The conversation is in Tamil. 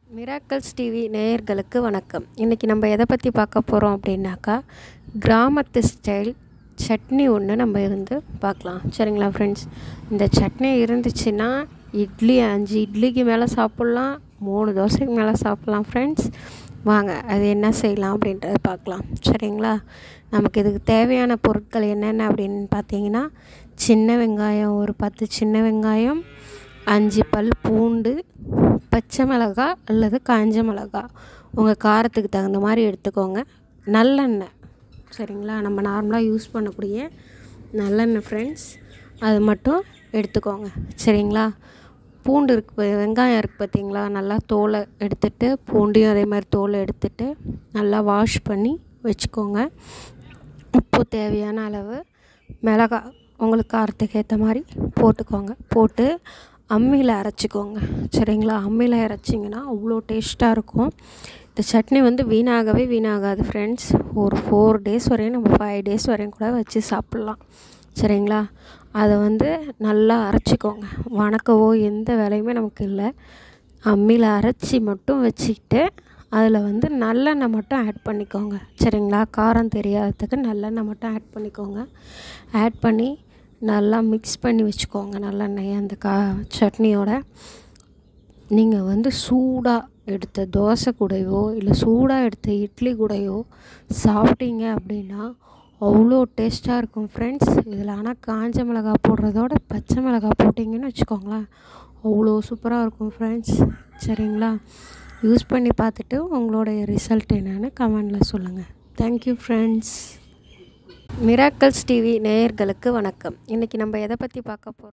மிராக்கல்ஸ் டிவி நேயர்களுக்கு வணக்கம் இன்றைக்கி நம்ம எதை பற்றி பார்க்க போகிறோம் அப்படின்னாக்கா கிராமத்து ஸ்டைல் சட்னி ஒன்று நம்ம இருந்து பார்க்கலாம் சரிங்களா ஃப்ரெண்ட்ஸ் இந்த சட்னி இருந்துச்சுன்னா இட்லி அஞ்சு இட்லிக்கு மேலே சாப்பிட்லாம் மூணு தோசைக்கு மேலே சாப்பிட்லாம் ஃப்ரெண்ட்ஸ் வாங்க அது என்ன செய்யலாம் அப்படின்றத பார்க்கலாம் சரிங்களா நமக்கு இதுக்கு தேவையான பொருட்கள் என்னென்ன அப்படின்னு பார்த்தீங்கன்னா சின்ன வெங்காயம் ஒரு பத்து சின்ன வெங்காயம் அஞ்சு பல் பூண்டு பச்சை மிளகா அல்லது காஞ்ச மிளகா உங்கள் காரத்துக்கு தகுந்த மாதிரி எடுத்துக்கோங்க நல்லெண்ணெய் சரிங்களா நம்ம நார்மலாக யூஸ் பண்ணக்கூடிய நல்லெண்ணெய் ஃப்ரெண்ட்ஸ் அது மட்டும் எடுத்துக்கோங்க சரிங்களா பூண்டு இருக்கு பா- வெங்காயம் இருக்குது பார்த்தீங்களா நல்லா தோலை எடுத்துட்டு பூண்டையும் அதே மாதிரி தோலை எடுத்துட்டு நல்லா வாஷ் பண்ணி வச்சுக்கோங்க உப்பு தேவையான அளவு மிளகா உங்களுக்கு காரத்துக்கு ஏற்ற மாதிரி போட்டுக்கோங்க போட்டு அம்மியில் அரைச்சிக்கோங்க சரிங்களா அம்மியில் அரைச்சிங்கன்னா அவ்வளோ டேஸ்ட்டாக இருக்கும் இந்த சட்னி வந்து வீணாகவே வீணாகாது ஃப்ரெண்ட்ஸ் ஒரு ஃபோர் டேஸ் வரையும் நம்ம ஃபைவ் டேஸ் வரையும் கூட வச்சு சாப்பிட்லாம் சரிங்களா அதை வந்து நல்லா அரைச்சிக்கோங்க வணக்கவோ எந்த வேலையுமே நமக்கு இல்லை அம்மியில் அரைச்சி மட்டும் வச்சுக்கிட்டு அதில் வந்து நல்லெண்ணெய் மட்டும் ஆட் பண்ணிக்கோங்க சரிங்களா காரம் தெரியாததுக்கு நல்லெண்ணெய் மட்டும் ஆட் பண்ணிக்கோங்க ஆட் பண்ணி நல்லா மிக்ஸ் பண்ணி வச்சுக்கோங்க நல்லெண்ணெயை அந்த கா சட்னியோட நீங்கள் வந்து சூடாக எடுத்த தோசை கூடயோ இல்லை சூடாக எடுத்த இட்லி கூடயோ சாப்பிட்டீங்க அப்படின்னா அவ்வளோ டேஸ்ட்டாக இருக்கும் ஃப்ரெண்ட்ஸ் இதில் ஆனால் காஞ்ச மிளகாய் போடுறதோட பச்சை மிளகாய் போட்டிங்கன்னு வச்சுக்கோங்களேன் அவ்வளோ சூப்பராக இருக்கும் ஃப்ரெண்ட்ஸ் சரிங்களா யூஸ் பண்ணி பார்த்துட்டு உங்களுடைய ரிசல்ட் என்னன்னு கமெண்டில் சொல்லுங்கள் தேங்க்யூ ஃப்ரெண்ட்ஸ் மிராக்கல்ஸ் டிவி நேயர்களுக்கு வணக்கம் இன்றைக்கி நம்ம எதை பற்றி பார்க்க போகிறோம்